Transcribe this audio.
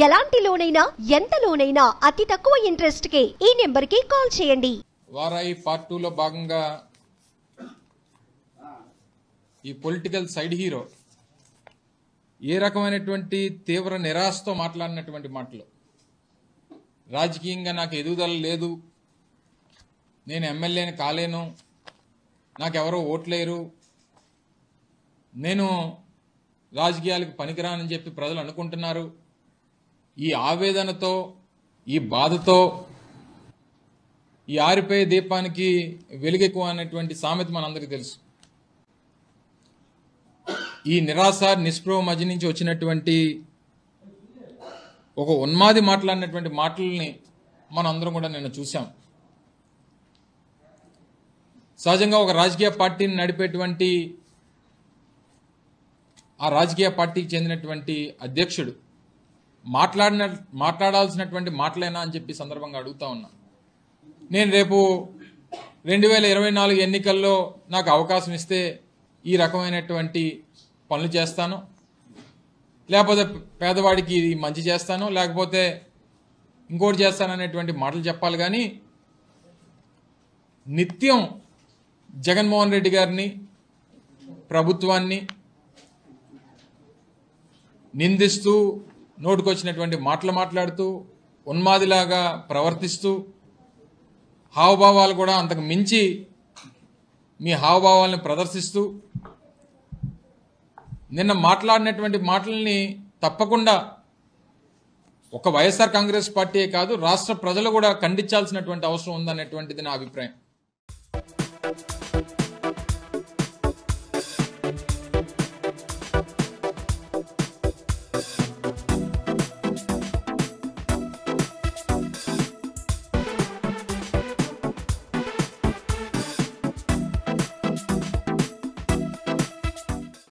ఎలాంటి లోనైనా ఎంత లోనైనా అతి తక్కువ ఇంట్రెస్ట్ కే ఈ నెంబర్ కి కాల్ చేయండి వారాయి పార్ట్ టూలో భాగంగా ఈ పొలిటికల్ సైడ్ హీరో ఏ రకమైనటువంటి తీవ్ర నిరాశతో మాట్లాడినటువంటి మాటలు రాజకీయంగా నాకు ఎదుగుదల లేదు నేను ఎమ్మెల్యేని కాలేను నాకెవరో ఓట్లేరు నేను రాజకీయాలకు పనికిరానని చెప్పి ప్రజలు అనుకుంటున్నారు ఈ ఆవేదనతో ఈ బాధతో ఈ ఆరిపోయే దీపానికి వెలుగెక్కువ అనేటువంటి సామెత మనందరికీ తెలుసు ఈ నిరాశ నిస్పృహ మధ్య నుంచి వచ్చినటువంటి ఒక ఉన్మాది మాట్లాడినటువంటి మాటల్ని మనం అందరం కూడా నిన్న చూసాం సహజంగా ఒక రాజకీయ పార్టీని నడిపేటువంటి ఆ రాజకీయ పార్టీకి చెందినటువంటి అధ్యక్షుడు మాట్లాడిన మాట్లాడాల్సినటువంటి మాటలేనా అని చెప్పి సందర్భంగా అడుగుతా ఉన్నా నేను రేపు రెండు వేల ఇరవై నాలుగు ఎన్నికల్లో నాకు అవకాశం ఇస్తే ఈ రకమైనటువంటి పనులు చేస్తాను లేకపోతే పేదవాడికి ఇది మంచి చేస్తాను లేకపోతే ఇంకోటి చేస్తాను అనేటువంటి మాటలు చెప్పాలి కానీ నిత్యం జగన్మోహన్ రెడ్డి గారిని ప్రభుత్వాన్ని నిందిస్తూ నోటుకొచ్చినటువంటి మాటలు మాట్లాడుతూ ఉన్మాదిలాగా ప్రవర్తిస్తూ హావభావాలు కూడా అంతకు మించి మీ హావభావాలను ప్రదర్శిస్తూ నిన్న మాట్లాడినటువంటి మాటల్ని తప్పకుండా ఒక వైఎస్ఆర్ కాంగ్రెస్ పార్టీయే కాదు రాష్ట్ర ప్రజలు కూడా ఖండించాల్సినటువంటి అవసరం ఉందనేటువంటిది నా అభిప్రాయం